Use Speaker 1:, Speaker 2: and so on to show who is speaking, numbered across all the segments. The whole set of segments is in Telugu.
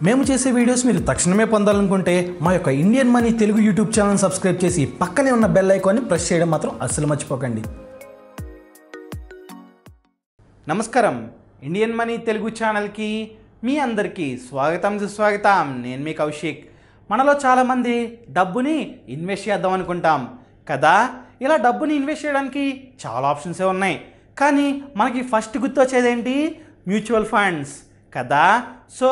Speaker 1: మేము చేసే వీడియోస్ మీరు తక్షణమే పొందాలనుకుంటే మా యొక్క Indian money Telugu YouTube channel subscribe చేసి పక్కనే ఉన్న బెల్ ఐకాన్ని ప్రెస్ చేయడం మాత్రం అస్సలు మర్చిపోకండి
Speaker 2: నమస్కారం ఇండియన్ మనీ తెలుగు ఛానల్కి మీ అందరికీ స్వాగతం సుస్వాగతం నేను మీ కౌశిక్ మనలో చాలామంది డబ్బుని ఇన్వెస్ట్ చేద్దాం అనుకుంటాం కదా ఇలా డబ్బుని ఇన్వెస్ట్ చేయడానికి చాలా ఆప్షన్సే ఉన్నాయి కానీ మనకి ఫస్ట్ గుర్తొచ్చేదేంటి మ్యూచువల్ ఫండ్స్ కదా సో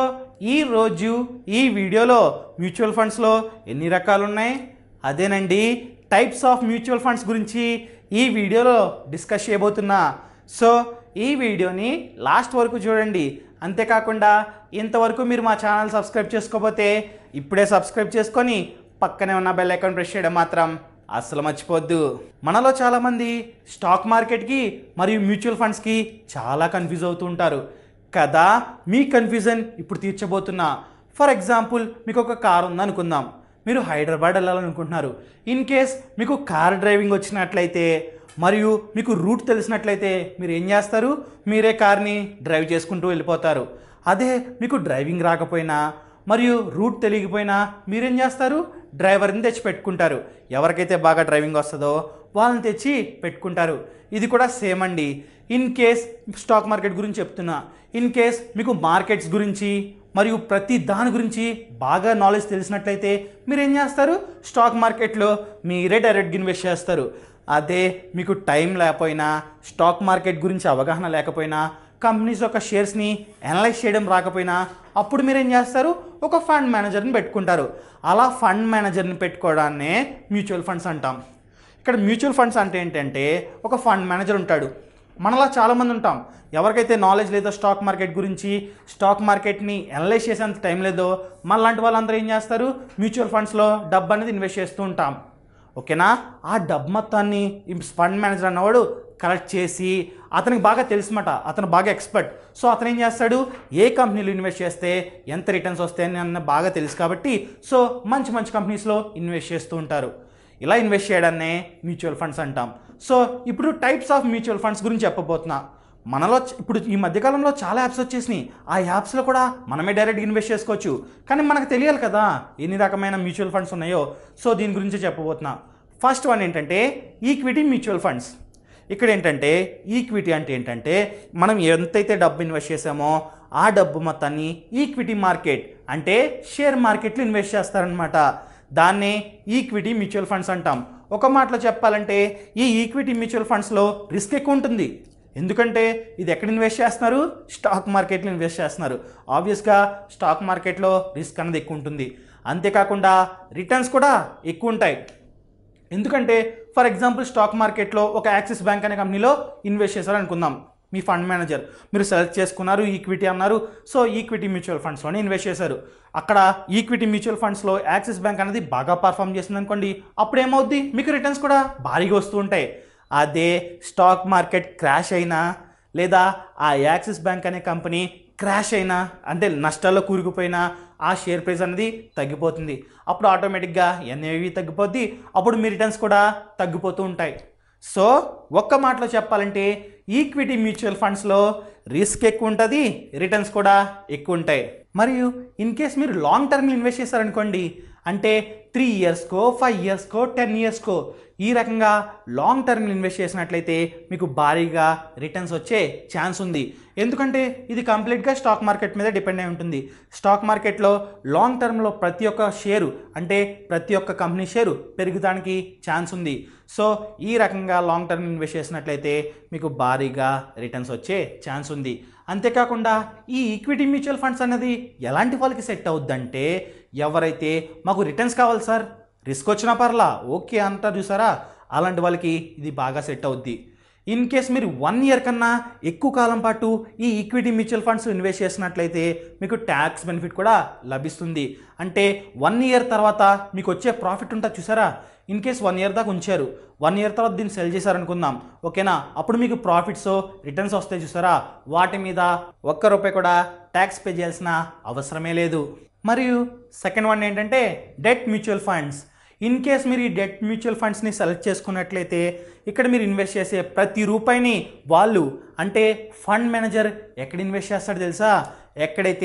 Speaker 2: ఈరోజు ఈ వీడియోలో మ్యూచువల్ ఫండ్స్లో ఎన్ని రకాలు ఉన్నాయి అదేనండి టైప్స్ ఆఫ్ మ్యూచువల్ ఫండ్స్ గురించి ఈ వీడియోలో డిస్కస్ చేయబోతున్నా సో ఈ వీడియోని లాస్ట్ వరకు చూడండి అంతేకాకుండా ఇంతవరకు మీరు మా ఛానల్ సబ్స్క్రైబ్ చేసుకోకపోతే ఇప్పుడే సబ్స్క్రైబ్ చేసుకొని పక్కనే ఉన్న బెల్ ఐకాన్ ప్రెస్ చేయడం మాత్రం అస్సలు మర్చిపోద్దు మనలో చాలామంది స్టాక్ మార్కెట్కి మరియు మ్యూచువల్ ఫండ్స్కి చాలా కన్ఫ్యూజ్ అవుతూ ఉంటారు కదా మీ కన్ఫ్యూజన్ ఇప్పుడు తీర్చబోతున్నా ఫర్ ఎగ్జాంపుల్ మీకు ఒక కార్ ఉందనుకుందాం మీరు హైదరాబాద్ వెళ్ళాలనుకుంటున్నారు ఇన్ కేస్ మీకు కార్ డ్రైవింగ్ వచ్చినట్లయితే మరియు మీకు రూట్ తెలిసినట్లయితే మీరు ఏం చేస్తారు మీరే కార్ని డ్రైవ్ చేసుకుంటూ వెళ్ళిపోతారు అదే మీకు డ్రైవింగ్ రాకపోయినా మరియు రూట్ తెలియకపోయినా మీరేం చేస్తారు డ్రైవర్ని తెచ్చి పెట్టుకుంటారు ఎవరికైతే బాగా డ్రైవింగ్ వస్తుందో వాళ్ళని తెచ్చి పెట్టుకుంటారు ఇది కూడా సేమ్ అండి ఇన్ కేస్ స్టాక్ మార్కెట్ గురించి చెప్తున్నా ఇన్ కేస్ మీకు మార్కెట్స్ గురించి మరియు ప్రతి దాని గురించి బాగా నాలెడ్జ్ తెలిసినట్లయితే మీరు ఏం చేస్తారు స్టాక్ మార్కెట్లో మీరే డైరెక్ట్గా ఇన్వెస్ట్ చేస్తారు అదే మీకు టైం లేకపోయినా స్టాక్ మార్కెట్ గురించి అవగాహన లేకపోయినా కంపెనీస్ యొక్క షేర్స్ని అనలైజ్ చేయడం రాకపోయినా అప్పుడు మీరు ఏం చేస్తారు ఒక ఫండ్ మేనేజర్ని పెట్టుకుంటారు అలా ఫండ్ మేనేజర్ని పెట్టుకోవడాన్నే మ్యూచువల్ ఫండ్స్ అంటాం ఇక్కడ మ్యూచువల్ ఫండ్స్ అంటే ఏంటంటే ఒక ఫండ్ మేనేజర్ ఉంటాడు మనలా చాలామంది ఉంటాం ఎవరికైతే నాలెడ్జ్ లేదో స్టాక్ మార్కెట్ గురించి స్టాక్ మార్కెట్ని అనలైజ్ చేసేంత టైం లేదో మనలాంటి వాళ్ళందరూ ఏం చేస్తారు మ్యూచువల్ ఫండ్స్లో డబ్బు అనేది ఇన్వెస్ట్ చేస్తూ ఉంటాం ఓకేనా ఆ డబ్బు మొత్తాన్ని ఈ ఫండ్ మేనేజర్ అన్నవాడు కలెక్ట్ చేసి అతనికి బాగా తెలుసుమాట అతను బాగా ఎక్స్పర్ట్ సో అతను ఏం చేస్తాడు ఏ కంపెనీలో ఇన్వెస్ట్ చేస్తే ఎంత రిటర్న్స్ వస్తాయని అన్న బాగా తెలుసు కాబట్టి సో మంచి మంచి కంపెనీస్లో ఇన్వెస్ట్ చేస్తూ ఉంటారు ఇలా ఇన్వెస్ట్ చేయడాన్నే మ్యూచువల్ ఫండ్స్ అంటాం సో ఇప్పుడు టైప్స్ ఆఫ్ మ్యూచువల్ ఫండ్స్ గురించి చెప్పబోతున్నా మనలో చ- ఇప్పుడు ఈ మధ్యకాలంలో చాలా యాప్స్ వచ్చేసినాయి ఆ యాప్స్లో కూడా మనమే డైరెక్ట్గా ఇన్వెస్ట్ చేసుకోవచ్చు కానీ మనకు తెలియాలి కదా ఎన్ని రకమైన మ్యూచువల్ ఫండ్స్ ఉన్నాయో సో దీని గురించి చెప్పబోతున్నా ఫస్ట్ వన్ ఏంటంటే ఈక్విటీ మ్యూచువల్ ఫండ్స్ ఇక్కడ ఏంటంటే ఈక్విటీ అంటే ఏంటంటే మనం ఎంతైతే డబ్బు ఇన్వెస్ట్ చేసామో ఆ డబ్బు మొత్తాన్ని ఈక్విటీ మార్కెట్ అంటే షేర్ మార్కెట్లో ఇన్వెస్ట్ చేస్తారనమాట దాన్నే ఈక్విటీ మ్యూచువల్ ఫండ్స్ అంటాం ఒక మాటలో చెప్పాలంటే ఈ ఈక్విటీ మ్యూచువల్ ఫండ్స్లో రిస్క్ ఎక్కువ ఉంటుంది ఎందుకంటే ఇది ఎక్కడ ఇన్వెస్ట్ చేస్తున్నారు స్టాక్ మార్కెట్లో ఇన్వెస్ట్ చేస్తున్నారు ఆబ్వియస్గా స్టాక్ మార్కెట్లో రిస్క్ అనేది ఎక్కువ ఉంటుంది అంతేకాకుండా రిటర్న్స్ కూడా ఎక్కువ ఉంటాయి ఎందుకంటే ఫర్ ఎగ్జాంపుల్ స్టాక్ మార్కెట్లో ఒక యాక్సిస్ బ్యాంక్ అనే కంపెనీలో ఇన్వెస్ట్ చేశారు అనుకుందాం మీ ఫండ్ మేనేజర్ మీరు సెలెక్ట్ చేసుకున్నారు ఈక్విటీ అన్నారు సో ఈక్విటీ మ్యూచువల్ ఫండ్స్లోనే ఇన్వెస్ట్ చేశారు అక్కడ ఈక్విటీ మ్యూచువల్ ఫండ్స్లో యాక్సిస్ బ్యాంక్ అనేది బాగా పర్ఫామ్ చేసింది అనుకోండి అప్పుడు ఏమవుద్ది మీకు రిటర్న్స్ కూడా భారీగా వస్తూ ఉంటాయి అదే స్టాక్ మార్కెట్ క్రాష్ అయినా లేదా ఆ యాక్సిస్ బ్యాంక్ అనే కంపెనీ క్రాష్ అయినా అంటే నష్టాల్లో కూరుకుపోయినా ఆ షేర్ ప్రైస్ అనేది తగ్గిపోతుంది అప్పుడు ఆటోమేటిక్గా ఎన్ఏవి తగ్గిపోద్ది అప్పుడు మీ రిటర్న్స్ కూడా తగ్గిపోతూ ఉంటాయి సో ఒక్క మాటలో చెప్పాలంటే ఈక్విటీ మ్యూచువల్ ఫండ్స్లో రిస్క్ ఎక్కువ ఉంటుంది రిటర్న్స్ కూడా ఎక్కువ ఉంటాయి మరియు ఇన్ కేస్ మీరు లాంగ్ టర్మ్లో ఇన్వెస్ట్ చేశారనుకోండి అంటే త్రీ ఇయర్స్కో ఫైవ్ ఇయర్స్కో టెన్ ఇయర్స్కో ఈ రకంగా లాంగ్ టర్మ్లో ఇన్వెస్ట్ చేసినట్లయితే మీకు భారీగా రిటర్న్స్ వచ్చే ఛాన్స్ ఉంది ఎందుకంటే ఇది కంప్లీట్గా స్టాక్ మార్కెట్ మీద డిపెండ్ అయి ఉంటుంది స్టాక్ మార్కెట్లో లాంగ్ టర్మ్లో ప్రతి ఒక్క షేరు అంటే ప్రతి ఒక్క కంపెనీ షేరు పెరుగుదానికి ఛాన్స్ ఉంది సో ఈ రకంగా లాంగ్ టర్మ్ ఇన్వెస్ట్ చేసినట్లయితే మీకు భారీగా రిటర్న్స్ వచ్చే ఛాన్స్ ఉంది అంతేకాకుండా ఈ ఈక్విటీ మ్యూచువల్ ఫండ్స్ అనేది ఎలాంటి వాళ్ళకి సెట్ అవుద్దంటే ఎవరైతే మాకు రిటర్న్స్ కావాలి సార్ రిస్క్ వచ్చినా పర్లా ఓకే అంటారు చూసారా అలాంటి వాళ్ళకి ఇది బాగా సెట్ అవుద్ది ఇన్ కేస్ మీరు వన్ ఇయర్ కన్నా ఎక్కువ కాలం పాటు ఈ ఈక్విటీ మ్యూచువల్ ఫండ్స్ ఇన్వెస్ట్ చేసినట్లయితే మీకు ట్యాక్స్ బెనిఫిట్ కూడా లభిస్తుంది అంటే వన్ ఇయర్ తర్వాత మీకు వచ్చే ప్రాఫిట్ ఉంటుంది చూసారా ఇన్ కేస్ వన్ ఇయర్ దాకా ఉంచారు వన్ ఇయర్ తర్వాత దీన్ని సెల్ చేశారనుకుందాం ఓకేనా అప్పుడు మీకు ప్రాఫిట్స్ రిటర్న్స్ వస్తాయి చూసారా వాటి మీద ఒక్క రూపాయి కూడా ట్యాక్స్ పే చేయాల్సిన అవసరమే లేదు మరియు సెకండ్ వన్ ఏంటంటే debt mutual funds in case మీరు ఈ డెట్ మ్యూచువల్ ఫండ్స్ని సెలెక్ట్ చేసుకున్నట్లయితే ఇక్కడ మీరు ఇన్వెస్ట్ చేసే ప్రతి రూపాయిని వాళ్ళు అంటే ఫండ్ మేనేజర్ ఎక్కడ ఇన్వెస్ట్ చేస్తాడో తెలుసా ఎక్కడైతే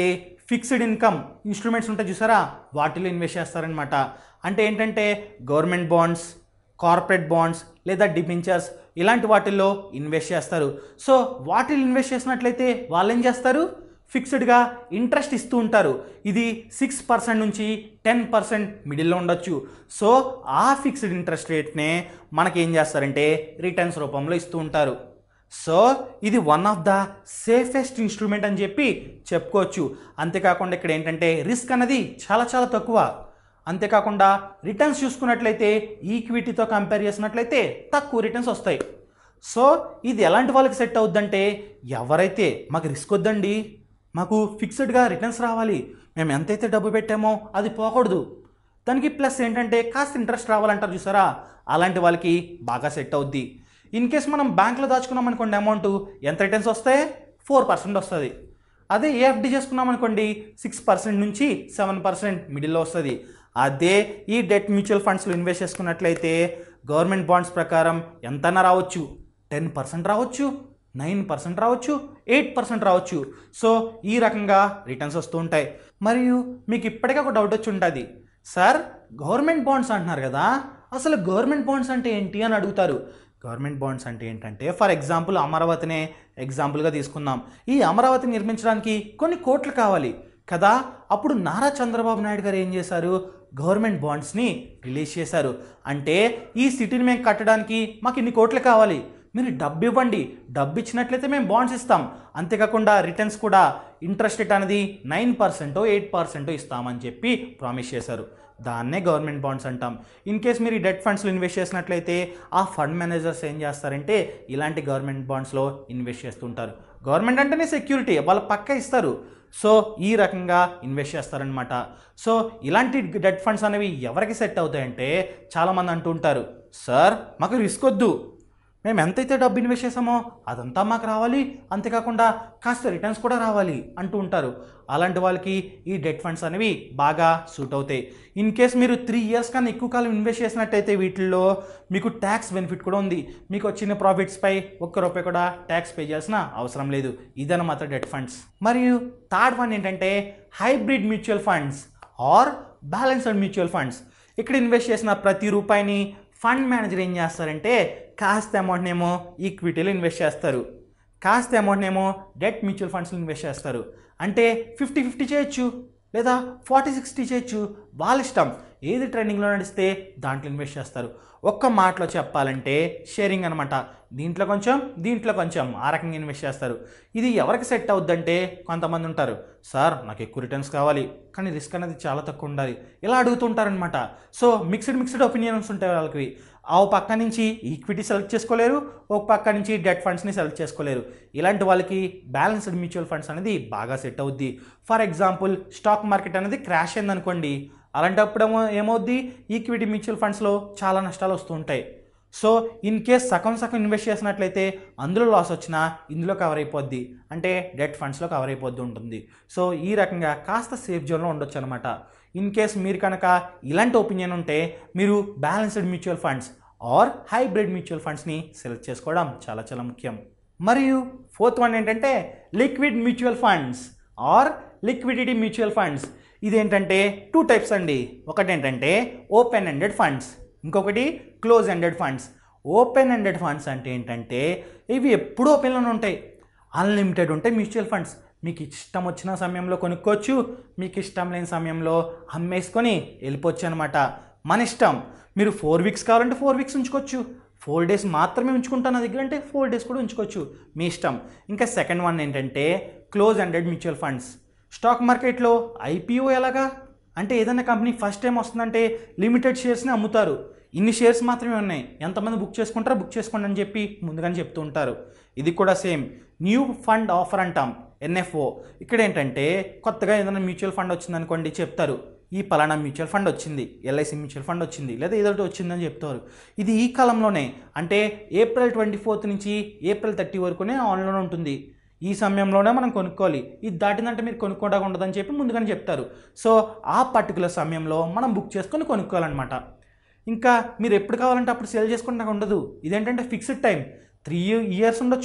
Speaker 2: ఫిక్స్డ్ ఇన్కమ్ ఇన్స్ట్రుమెంట్స్ ఉంటాయి చూసారా వాటిలో ఇన్వెస్ట్ చేస్తారనమాట అంటే ఏంటంటే గవర్నమెంట్ బాండ్స్ కార్పొరేట్ బాండ్స్ లేదా డిబెంచర్స్ ఇలాంటి వాటిల్లో ఇన్వెస్ట్ చేస్తారు సో వాటిలో ఇన్వెస్ట్ చేసినట్లయితే వాళ్ళు ఏం చేస్తారు ఫిక్స్డ్గా ఇంట్రెస్ట్ ఇస్తూ ఉంటారు ఇది సిక్స్ పర్సెంట్ నుంచి టెన్ పర్సెంట్ మిడిల్లో ఉండొచ్చు సో ఆ ఫిక్స్డ్ ఇంట్రెస్ట్ రేట్నే మనకి ఏం చేస్తారంటే రిటర్న్స్ రూపంలో ఇస్తూ ఉంటారు సో ఇది one of the safest instrument అని చెప్పి చెప్పుకోవచ్చు అంతేకాకుండా ఇక్కడ ఏంటంటే రిస్క్ అనేది చాలా చాలా తక్కువ అంతేకాకుండా రిటర్న్స్ చూసుకున్నట్లయితే ఈక్విటీతో కంపేర్ చేసినట్లయితే తక్కువ రిటర్న్స్ వస్తాయి సో ఇది ఎలాంటి వాళ్ళకి సెట్ అవుద్దంటే ఎవరైతే మాకు రిస్క్ వద్దండి మాకు ఫిక్స్డ్గా రిటర్న్స్ రావాలి మేము ఎంతైతే డబ్బు పెట్టామో అది పోకూడదు దానికి ప్లస్ ఏంటంటే కాస్త ఇంట్రెస్ట్ రావాలంటారు చూసారా అలాంటి వాళ్ళకి బాగా సెట్ అవుద్ది ఇన్ కేస్ మనం బ్యాంక్లో దాచుకున్నాం అనుకోండి అమౌంట్ ఎంత రిటర్న్స్ వస్తాయి ఫోర్ పర్సెంట్ వస్తుంది అదే ఏఎఫ్డి చేసుకున్నాం అనుకోండి సిక్స్ పర్సెంట్ నుంచి సెవెన్ పర్సెంట్ మిడిల్లో వస్తుంది అదే ఈ డెట్ మ్యూచువల్ ఫండ్స్లో ఇన్వెస్ట్ చేసుకున్నట్లయితే గవర్నమెంట్ బాండ్స్ ప్రకారం ఎంతైనా రావచ్చు టెన్ పర్సెంట్ రావచ్చు నైన్ పర్సెంట్ రావచ్చు ఎయిట్ పర్సెంట్ రావచ్చు సో ఈ రకంగా రిటర్న్స్ వస్తూ ఉంటాయి మరియు మీకు ఇప్పటికే ఒక డౌట్ వచ్చి ఉంటుంది సార్ గవర్నమెంట్ బాండ్స్ అంటున్నారు కదా అసలు గవర్నమెంట్ బాండ్స్ అంటే ఏంటి అని అడుగుతారు గవర్నమెంట్ బాండ్స్ అంటే ఏంటంటే ఫర్ ఎగ్జాంపుల్ అమరావతినే ఎగ్జాంపుల్గా తీసుకుందాం ఈ అమరావతి నిర్మించడానికి కొన్ని కోట్లు కావాలి కదా అప్పుడు నారా చంద్రబాబు నాయుడు గారు ఏం చేశారు గవర్నమెంట్ బాండ్స్ని రిలీజ్ చేశారు అంటే ఈ సిటీని మేము కట్టడానికి మాకు ఇన్ని కోట్లు కావాలి మీరు డబ్బు ఇవ్వండి డబ్బు ఇచ్చినట్లయితే మేము బాండ్స్ ఇస్తాం అంతేకాకుండా రిటర్న్స్ కూడా ఇంట్రెస్ట్ రేట్ అనేది నైన్ పర్సెంటో ఎయిట్ పర్సెంటో ఇస్తామని చెప్పి ప్రామిస్ చేశారు దాన్నే గవర్నమెంట్ బాండ్స్ అంటాం ఇన్ కేస్ మీరు ఈ డెట్ ఫండ్స్లో ఇన్వెస్ట్ చేసినట్లయితే ఆ ఫండ్ మేనేజర్స్ ఏం చేస్తారంటే ఇలాంటి గవర్నమెంట్ బాండ్స్లో ఇన్వెస్ట్ చేస్తుంటారు గవర్నమెంట్ అంటేనే సెక్యూరిటీ వాళ్ళు పక్క ఇస్తారు సో ఈ రకంగా ఇన్వెస్ట్ చేస్తారనమాట సో ఇలాంటి డెట్ ఫండ్స్ అనేవి ఎవరికి సెట్ అవుతాయంటే చాలామంది అంటూ ఉంటారు సార్ మాకు రిస్క్ వద్దు మేము ఎంతైతే డబ్బు ఇన్వెస్ట్ చేసామో అదంతా మాకు రావాలి అంతేకాకుండా కాస్త రిటర్న్స్ కూడా రావాలి అంటూ ఉంటారు అలాంటి వాళ్ళకి ఈ డెట్ ఫండ్స్ అనేవి బాగా సూట్ అవుతాయి ఇన్ కేస్ మీరు త్రీ ఇయర్స్ కన్నా ఎక్కువ కాలం ఇన్వెస్ట్ చేసినట్టయితే వీటిల్లో మీకు ట్యాక్స్ బెనిఫిట్ కూడా ఉంది మీకు వచ్చిన ప్రాఫిట్స్పై ఒక్క రూపాయి కూడా ట్యాక్స్ పే చేయాల్సిన అవసరం లేదు ఇదన్నమాట డెట్ ఫండ్స్ మరియు థర్డ్ వన్ ఏంటంటే hybrid mutual funds or balanced mutual funds ఇక్కడ ఇన్వెస్ట్ చేసిన ప్రతి రూపాయిని ఫండ్ మేనేజర్ ఏం చేస్తారంటే కాస్త అమౌంట్ ఏమో ఈక్విటీలో ఇన్వెస్ట్ చేస్తారు కాస్త అమౌంట్ ఏమో డెట్ మ్యూచువల్ ఫండ్స్లో ఇన్వెస్ట్ చేస్తారు అంటే ఫిఫ్టీ ఫిఫ్టీ చేయొచ్చు లేదా ఫార్టీ సిక్స్టీ చేయొచ్చు వాళ్ళ ఇష్టం ఏది ట్రెండింగ్లో నడిస్తే దాంట్లో ఇన్వెస్ట్ చేస్తారు ఒక్క మాటలో చెప్పాలంటే షేరింగ్ అనమాట దీంట్లో కొంచెం దీంట్లో కొంచెం ఆ రకంగా ఇన్వెస్ట్ చేస్తారు ఇది ఎవరికి సెట్ అవుద్దంటే కొంతమంది ఉంటారు సార్ నాకు ఎక్కువ రిటర్న్స్ కావాలి కానీ రిస్క్ అనేది చాలా తక్కువ ఉండాలి ఇలా అడుగుతుంటారనమాట సో మిక్స్డ్ మిక్స్డ్ ఒపీనియన్స్ ఉంటాయి వాళ్ళకి ఆ పక్క నుంచి ఈక్విటీ సెలెక్ట్ చేసుకోలేరు ఒక పక్క నుంచి డెట్ ఫండ్స్ని సెలెక్ట్ చేసుకోలేరు ఇలాంటి వాళ్ళకి బ్యాలెన్స్డ్ మ్యూచువల్ ఫండ్స్ అనేది బాగా సెట్ అవుద్ది ఫర్ ఎగ్జాంపుల్ స్టాక్ మార్కెట్ అనేది క్రాష్ అయిందనుకోండి అలాంటప్పుడు ఏమో ఏమవుద్ది ఈక్విటీ మ్యూచువల్ ఫండ్స్లో చాలా నష్టాలు వస్తూ ఉంటాయి సో ఇన్ కేస్ సగం సగం ఇన్వెస్ట్ చేసినట్లయితే అందులో లాస్ వచ్చినా ఇందులో కవర్ అయిపోద్ది అంటే డెట్ ఫండ్స్లో కవర్ అయిపోద్ది ఉంటుంది సో ఈ రకంగా కాస్త సేఫ్ జోన్లో ఉండొచ్చు అనమాట ఇన్ కేస్ మీరు కనుక ఇలాంటి ఒపీనియన్ ఉంటే మీరు balanced mutual funds or hybrid mutual ఫండ్స్ని సెలెక్ట్ చేసుకోవడం చాలా చాలా ముఖ్యం మరియు ఫోర్త్ వన్ ఏంటంటే liquid mutual funds or liquidity mutual funds ఇదేంటంటే టూ టైప్స్ అండి ఒకటి ఏంటంటే ఓపెన్ ఎండెడ్ ఫండ్స్ ఇంకొకటి close ended funds open ended funds అంటే ఏంటంటే ఇవి ఎప్పుడూ ఓపెన్లోనే ఉంటాయి అన్లిమిటెడ్ ఉంటాయి మ్యూచువల్ ఫండ్స్ మీకు ఇష్టం వచ్చిన సమయంలో కొనుక్కోవచ్చు మీకు ఇష్టం లేని సమయంలో అమ్మేసుకొని వెళ్ళిపోవచ్చు అనమాట మన ఇష్టం మీరు ఫోర్ వీక్స్ కావాలంటే ఫోర్ వీక్స్ ఉంచుకోవచ్చు ఫోర్ డేస్ మాత్రమే ఉంచుకుంటాను నా దగ్గర అంటే ఫోర్ డేస్ కూడా ఉంచుకోవచ్చు మీ ఇష్టం ఇంకా సెకండ్ వన్ ఏంటంటే close ended mutual funds stock మార్కెట్లో ఐపీఓ ఎలాగా అంటే ఏదైనా కంపెనీ ఫస్ట్ టైం వస్తుందంటే లిమిటెడ్ షేర్స్ని అమ్ముతారు ఇన్ని షేర్స్ మాత్రమే ఉన్నాయి ఎంతమంది బుక్ చేసుకుంటారో బుక్ చేసుకోండి అని చెప్పి ముందుగానే చెప్తూ ఉంటారు ఇది కూడా సేమ్ న్యూ ఫండ్ ఆఫర్ అంటాం ఎన్ఎఫ్ఓ ఇక్కడ ఏంటంటే కొత్తగా ఏదైనా మ్యూచువల్ ఫండ్ వచ్చిందనుకోండి చెప్తారు ఈ పలానా మ్యూచువల్ ఫండ్ వచ్చింది ఎల్ఐసి మ్యూచువల్ ఫండ్ వచ్చింది లేదా ఏదో ఒకటి వచ్చిందని చెప్తారు ఇది ఈ కాలంలోనే అంటే ఏప్రిల్ ట్వంటీ ఫోర్త్ నుంచి ఏప్రిల్ థర్టీ వరకునే ఆన్లోనే ఉంటుంది ఈ సమయంలోనే మనం కొనుక్కోవాలి ఇది దాటిందంటే మీరు కొనుక్కోవడానికి ఉండదని చెప్పి ముందుగానే చెప్తారు సో ఆ పర్టికులర్ సమయంలో మనం బుక్ చేసుకొని కొనుక్కోవాలన్నమాట ఇంకా మీరు ఎప్పుడు కావాలంటే అప్పుడు సేల్ చేసుకుంటే ఉండదు ఇదేంటంటే ఫిక్స్డ్ టైం త్రీ ఇయర్స్ ఉండొచ్చు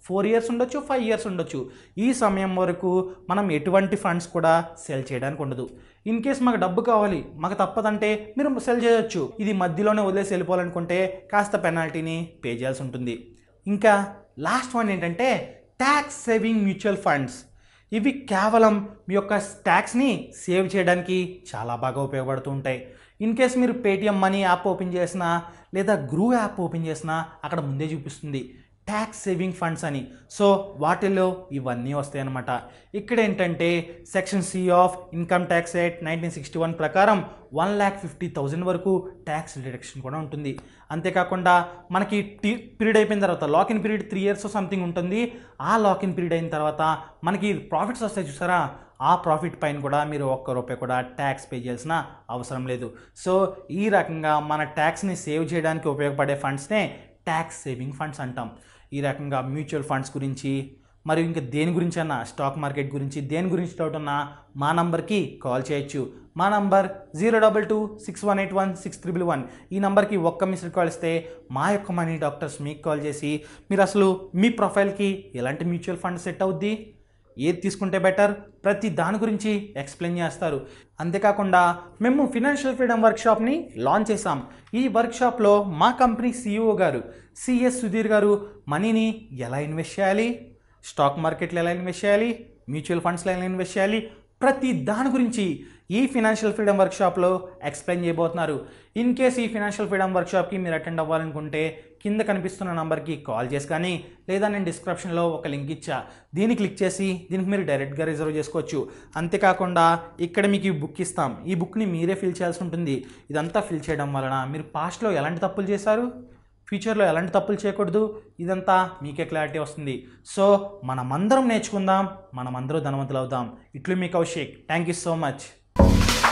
Speaker 2: ఫోర్ ఇయర్స్ ఉండొచ్చు ఫైవ్ ఇయర్స్ ఉండొచ్చు ఈ సమయం వరకు మనం ఎటువంటి ఫండ్స్ కూడా సెల్ చేయడానికి ఉండదు ఇన్ కేస్ మాకు డబ్బు కావాలి మాకు తప్పదంటే మీరు సెల్ చేయొచ్చు ఇది మధ్యలోనే వదిలేసి వెళ్ళిపోవాలనుకుంటే కాస్త పెనాల్టీని పే చేయాల్సి ఉంటుంది ఇంకా లాస్ట్ వన్ ఏంటంటే ట్యాక్స్ సేవింగ్ మ్యూచువల్ ఫండ్స్ ఇవి కేవలం మీ యొక్క ట్యాక్స్ని సేవ్ చేయడానికి చాలా బాగా ఉపయోగపడుతూ ఉంటాయి ఇన్ కేస్ మీరు పేటిఎం మనీ యాప్ ఓపెన్ చేసినా లేదా గ్రూ యాప్ ఓపెన్ చేసినా అక్కడ ముందే చూపిస్తుంది ట్యాక్స్ సేవింగ్ ఫండ్స్ అని సో వాటిల్లో ఇవన్నీ వస్తాయి అన్నమాట ఇక్కడ ఏంటంటే section C of income tax act nineteen sixty one ప్రకారం వన్ ల్యాక్ ఫిఫ్టీ థౌజండ్ వరకు ట్యాక్స్ డిడక్షన్ కూడా ఉంటుంది అంతేకాకుండా మనకి టీ పీరియడ్ అయిపోయిన తర్వాత lock in period three years something ఉంటుంది ఆ లాక్ ఇన్ పీరియడ్ అయిన తర్వాత మనకి ప్రాఫిట్స్ వస్తాయి చూసారా ఆ ప్రాఫిట్ పైన కూడా మీరు ఒక్క రూపాయి కూడా ట్యాక్స్ పే చేయాల్సిన అవసరం లేదు సో ఈ రకంగా మన ట్యాక్స్ని సేవ్ చేయడానికి ఉపయోగపడే ఫండ్స్నే ట్యాక్స్ సేవింగ్ ఫండ్స్ అంటాం ఈ రకంగా మ్యూచువల్ ఫండ్స్ గురించి మరియు ఇంకా దేని గురించి అన్నా స్టాక్ మార్కెట్ గురించి దేని గురించి డౌట్ ఉన్నా మా నంబర్కి కాల్ చేయొచ్చు మా number zero double two six one eight one six triple one ఈ నంబర్కి ఒక్క మిస్డ్ కాల్ ఇస్తే మా యొక్క మనీ డాక్టర్స్ మీకు కాల్ చేసి మీరు అసలు మీ ప్రొఫైల్కి ఎలాంటి మ్యూచువల్ ఫండ్ సెట్ అవుద్ది ఏది తీసుకుంటే బెటర్ ప్రతి దాని గురించి ఎక్స్ప్లెయిన్ చేస్తారు అంతేకాకుండా మేము ఫినాన్షియల్ ఫ్రీడమ్ వర్క్షాప్ని లాంచ్ చేసాం ఈ వర్క్షాప్లో మా కంపెనీ సీఈఓ గారు సిఎస్ సుధీర్ గారు మనీని ఎలా ఇన్వెస్ట్ చేయాలి స్టాక్ మార్కెట్లో ఎలా ఇన్వెస్ట్ చేయాలి మ్యూచువల్ ఫండ్స్లో ఎలా ఇన్వెస్ట్ చేయాలి ప్రతి దాని గురించి ఈ ఫినాన్షియల్ ఫ్రీడమ్ వర్క్షాప్లో ఎక్స్ప్లెయిన్ చేయబోతున్నారు ఇన్ కేస్ ఈ ఫినాన్షియల్ ఫ్రీడమ్ వర్క్షాప్కి మీరు అటెండ్ అవ్వాలనుకుంటే కింద కనిపిస్తున్న నంబర్కి కాల్ చేసి కానీ లేదా నేను డిస్క్రిప్షన్లో ఒక లింక్ ఇచ్చా దీన్ని క్లిక్ చేసి దీనికి మీరు డైరెక్ట్గా రిజర్వ్ చేసుకోవచ్చు అంతేకాకుండా ఇక్కడ మీకు ఈ బుక్ ఇస్తాం ఈ బుక్ని మీరే ఫిల్ చేయాల్సి ఉంటుంది ఇదంతా ఫిల్ చేయడం వలన మీరు పాస్ట్లో ఎలాంటి తప్పులు చేశారు ఫ్యూచర్లో ఎలాంటి తప్పులు చేయకూడదు ఇదంతా మీకే క్లారిటీ వస్తుంది సో మనమందరం నేర్చుకుందాం మనమందరం ధనవంతులు అవుదాం ఇట్లు మీ Kaushik thank you so much